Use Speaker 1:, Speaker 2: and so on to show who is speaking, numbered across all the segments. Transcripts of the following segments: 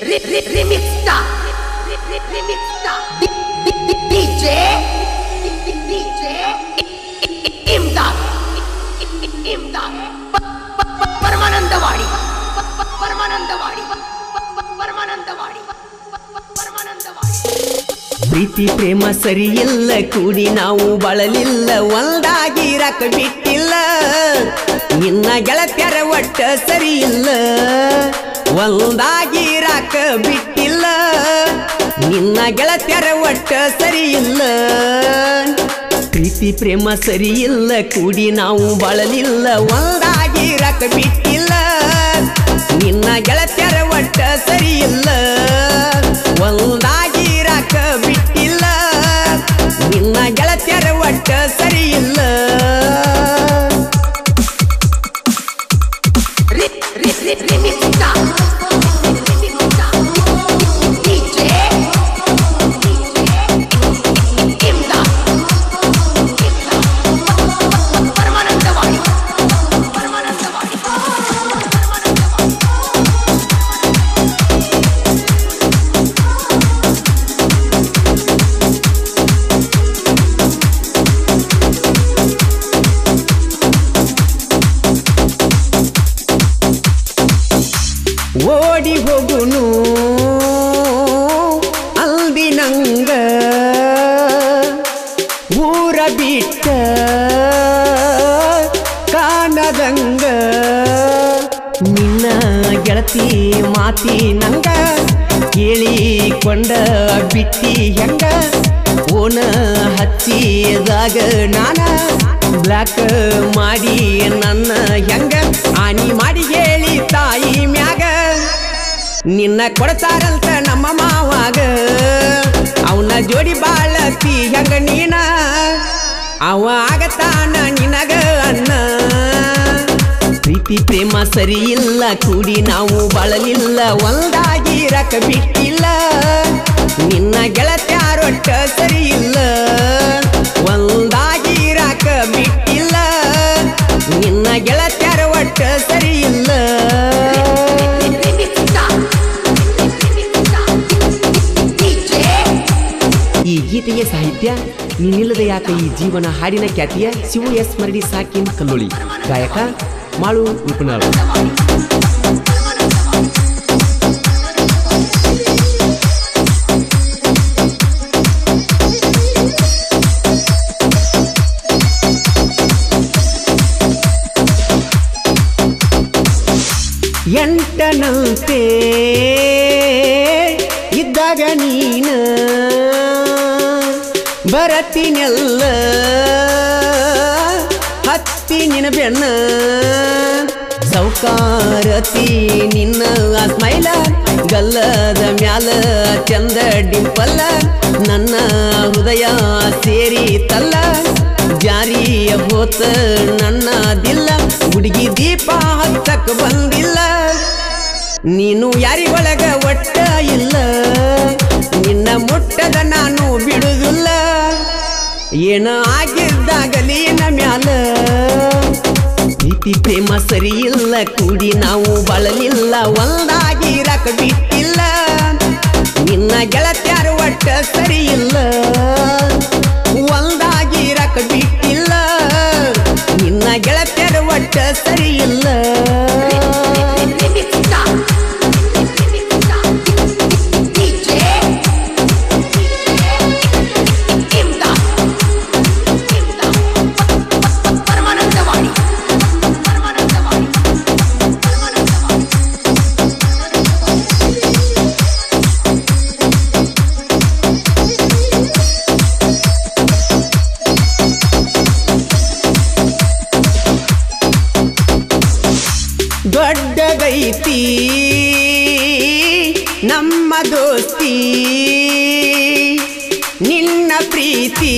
Speaker 1: Remixta. Remixta. DJ. DJ. ಇಮ್ದಾದ್ ಇಮ್ದಾದ್ Paramanandawadi Paramanandawadi Paramanandawadi Paramanandawadi
Speaker 2: ಪ್ರೀತಿ ಪ್ರೇಮ ಸರಿಯಿಲ್ಲ ಕೂಡಿ ನಾವು ಬಳಲಿಲ್ಲ ಒಂದಾಗಿರಕ ಬಿಟ್ಟಿಲ್ಲ ನಿನ್ನ ಗೆಳತ್ಯರ ಒಟ್ಟ ಸರಿಯಿಲ್ಲ ಒಂದಾಗಿರಾಕ ಬಿಟ್ಟಿಲ್ಲ ನಿನ್ನ ಗೆಳತ್ಯರ ಒಟ್ಟ ಸರಿಯಿಲ್ಲ ಪ್ರೀತಿ ಪ್ರೇಮ ಸರಿಯಿಲ್ಲ ಕೂಡಿ ನಾವು ಬಾಳಲಿಲ್ಲ ಒಂದಾಗಿರಕ ಬಿಟ್ಟಿಲ್ಲ ನಿನ್ನ ಗೆಳತ್ಯರ ಒಟ್ಟ ಸರಿಯಿಲ್ಲ ಒಂದಾಗಿರಕ ಬಿಟ್ಟಿಲ್ಲ ನಿನ್ನ ಗೆಳತ್ಯರ ಒಟ್ಟ ಸರಿಯಿಲ್ಲ
Speaker 1: Remixta. Remixta. DJ. ಇಮ್ದಾದ್ Paramanandawadi Paramanandawadi Paramanandawadi
Speaker 2: ಓಡಿ ಹೋಗುನು ಅಲ್ದಿನಂಗ ಊರ ಬಿಟ್ಟ ಕಾಣದಂಗ ನಿನ್ನ ಗೆಳತಿ ಮಾತಿ ನಂಗ ಕೇಳಿಕೊಂಡ ಬಿಟ್ಟಿ ಹೆಂಗ ಓನ ಹಚ್ಚಿದಾಗ ನಾನ ಬ್ಲಾಕ್ ಮಾಡಿ ನನ್ನ ಹೆಂಗ ಆನಿ ಮಾಡಿ ಹೇಳಿ ತಾಯಿ ಮ್ಯಾಗ ನಿನ್ನ ಕೊಡ್ತಾರಂತ ನಮ್ಮ ಮಾವಾಗ ಅವನ ಜೋಡಿ ಬಾಳತಿ ಹೆಂಗ ನೀನ ಅವ ಆಗತಾನ ನಿನಗ ಅನ್ನ ಪ್ರೀತಿ ಪ್ರೇಮ ಸರಿ ಇಲ್ಲ ಕೂಡಿ ನಾವು ಬಾಳಲಿಲ್ಲ ಒಂದಾಗಿರಕ ಬಿಟ್ಟಿಲ್ಲ ನಿನ್ನ ಗೆಳತ್ಯಾರೊಟ್ಟ ಸರಿ ಇಲ್ಲ ಒಂದಾಗಿರಾಕ ಬಿಟ್ಟಿಲ್ಲ ನಿನ್ನ ಗೆಳತ್ಯಾರ ಒಟ್ಟ ಸರಿ ಇಲ್ಲ
Speaker 1: Remixta. Remixta. DJ.
Speaker 2: ಈ ಗೀತೆಗೆ ಸಾಹಿತ್ಯ ನೀನಿಲ್ಲದ ಯಾಕ ಈ ಜೀವನ ಹಾಡಿನ ಖ್ಯಾತಿಯ ಶಿವ ಎಸ್ ಮರಡಿ ಸಾಕಿನ್ ಕಲ್ಲೋಳಿ ಗಾಯಕ ಮಾಳು ಉಪನಾಳ್ ಎಂಟನಂತೆ ಇದ್ದಾಗ ನೀನ ಬರತ್ತಿನೆಲ್ಲ ಹತ್ತಿ ನಿನ ಬೆನ್ನ ಸೌಕಾರತಿ ನಿನ್ನ ಆ ಸ್ಮೈಲ ಗಲ್ಲದ ಮ್ಯಾಲ ಚಂದ ಡಿಂಪಲ್ಲ ನನ್ನ ಹೃದಯ ಸೇರಿ ತಲ್ಲ ಜಾರಿಯ ಹೋತ ನನ್ನ ದಿಲ್ಲ ಹುಡುಗಿ ದೀಪ ಹತ್ತಕ್ ಬಂದಿಲ್ಲ ನೀನು ಯಾರಿಗೊಳಗ ಒಟ್ಟ ಇಲ್ಲ ನಿನ್ನ ಮುಟ್ಟದ ನಾನು ಬಿಡುದಿಲ್ಲ ಏನ ಆಗಿದ್ದಾಗಲಿ ಏನ ಮ್ಯಾಲ ಪ್ರೀತಿ ಪ್ರೇಮ ಸರಿ ಇಲ್ಲ ಕೂಡಿ ನಾವು ಬಾಳಲಿಲ್ಲ ಒಂದಾಗಿರಕ ಬಿಟ್ಟಿಲ್ಲ ನಿನ್ನ ಗೆಳತ್ಯಾರ ಒಟ್ಟ ಸರಿ ಇಲ್ಲ ಒಂದಾಗಿರಕ ಬಿಟ್ಟಿಲ್ಲ ನಿನ್ನ ಗೆಳತ್ಯಾರ ಒಟ್ಟ ಸರಿ ಇಲ್ಲ
Speaker 1: Remixta. Remixta. DJ. ಇಮ್ದಾದ್ ಇಮ್ದಾದ್ Paramanandawadi Paramanandawadi Paramanandawadi
Speaker 2: ದೊಡ್ಡದೈತಿ ನಮ್ಮ ದೋಸ್ತಿ ನಿನ್ನ ಪ್ರೀತಿ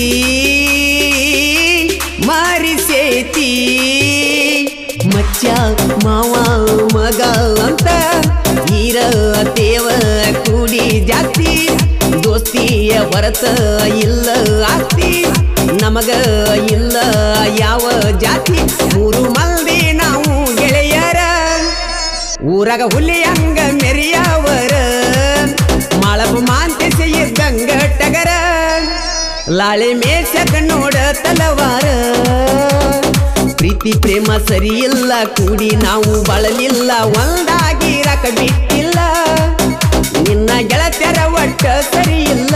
Speaker 2: ಮಾರಿಸೇತಿ ಮಚ್ಚ ಮಾವ ಮಗ ಅಂತ ಇರತೇವ ಕೂಡಿ ಜಾಸ್ತಿ ದೋಸ್ತಿಯ ಹೊರತ ಇಲ್ಲ ಆಸ್ತಿ ನಮಗ ಇಲ್ಲ ಯಾವ ಜಾತಿ ಮೂರು ಮಂದಿ ನಾವು ಗೆಳೆಯರ ಊರಾಗ ಹುಲಿ ಹಂಗ ಮೆರಿಯವರ ಲಾಳೆ ಮೇಸಕ ನೋಡ ತಲವಾರ ಪ್ರೀತಿ ಪ್ರೇಮ ಸರಿ ಇಲ್ಲ ಕೂಡಿ ನಾವು ಬಾಳಲಿಲ್ಲ ಒಂದಾಗಿರಕ ಬಿಟ್ಟಿಲ್ಲ ನಿನ್ನ ಗೆಳತ್ಯರ ಒಟ್ಟ ಸರಿ ಇಲ್ಲ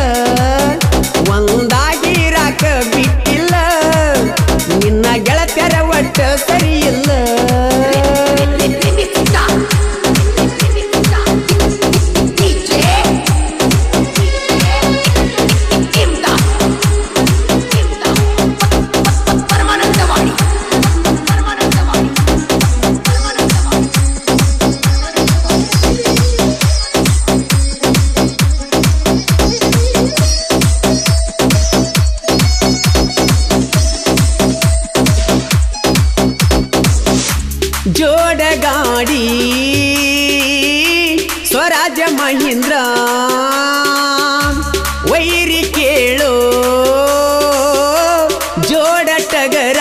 Speaker 2: ಒಂದಾಗಿರಾಕ ಬಿಟ್ಟಿಲ್ಲ ನಿನ್ನ ಗೆಳತ್ಯರ ಒಟ್ಟ ಸರಿ ಇಲ್ಲ
Speaker 1: Remixta. Remixta. DJ. Imda. Imda. Paramanandawadi Paramanandawadi Paramanandawadi
Speaker 2: ಜೋಡ ಗಾಡಿ ಸ್ವರಾಜ್ಯ ಮಹೀಂದ್ರ ವೈರಿ ಕೇಳೋ ಜೋಡ ಟಗರ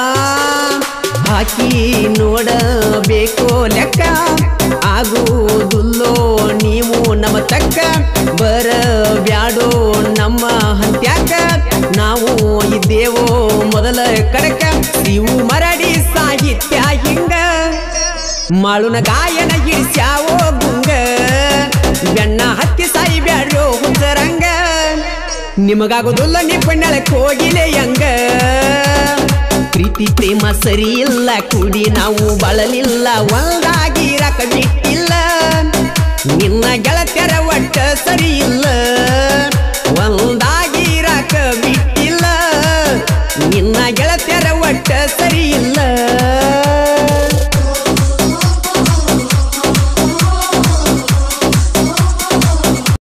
Speaker 2: ಹಾಕಿ ನೋಡಬೇಕು ಲೆಕ್ಕ ಆಗುವುದಿಲ್ಲೋ ನೀವು ನಮ್ಮ ತಕ್ಕ ಬರ ಬ್ಯಾಡೋ ನಮ್ಮ ಹಂತ್ಯಾಕ ನಾವು ಇದ್ದೇವೋ ಮೊದಲ ಕಡಕ ನೀವು ಮರಡಿ ಸಾಹಿತ್ಯ ಹಿಂಗ ಮಾಳುನ ಗಾಯನ ಇಳಿಸ್ಯಾವೋ ಗುಂಗ ಬೆಣ್ಣ ಹತ್ತಿ ಸಾಯಿ ಬ್ಯಾಡ್ರೋ ಹುಂಚರಂಗ ನಿಮಗಾಗೋದಿಲ್ಲ ನಿಪ್ಪಣ್ಣಳಕ್ ಹೋಗಿಲೆ ಹಂಗ ಪ್ರೀತಿ ಪ್ರೇಮ ಸರಿ ಇಲ್ಲ ಕೂಡಿ ನಾವು ಬಾಳಲಿಲ್ಲ ಒಂದಾಗಿರಕ ಬಿಟ್ಟಿಲ್ಲ ನಿನ್ನ ಗೆಳತ್ಯರ ಒಟ್ಟ ಸರಿ ಇಲ್ಲ ಒಂದಾಗಿರಕ ಬಿಟ್ಟಿಲ್ಲ ನಿನ್ನ ಗೆಳತ್ಯರ ಒಟ್ಟ ಸರಿ ಇಲ್ಲ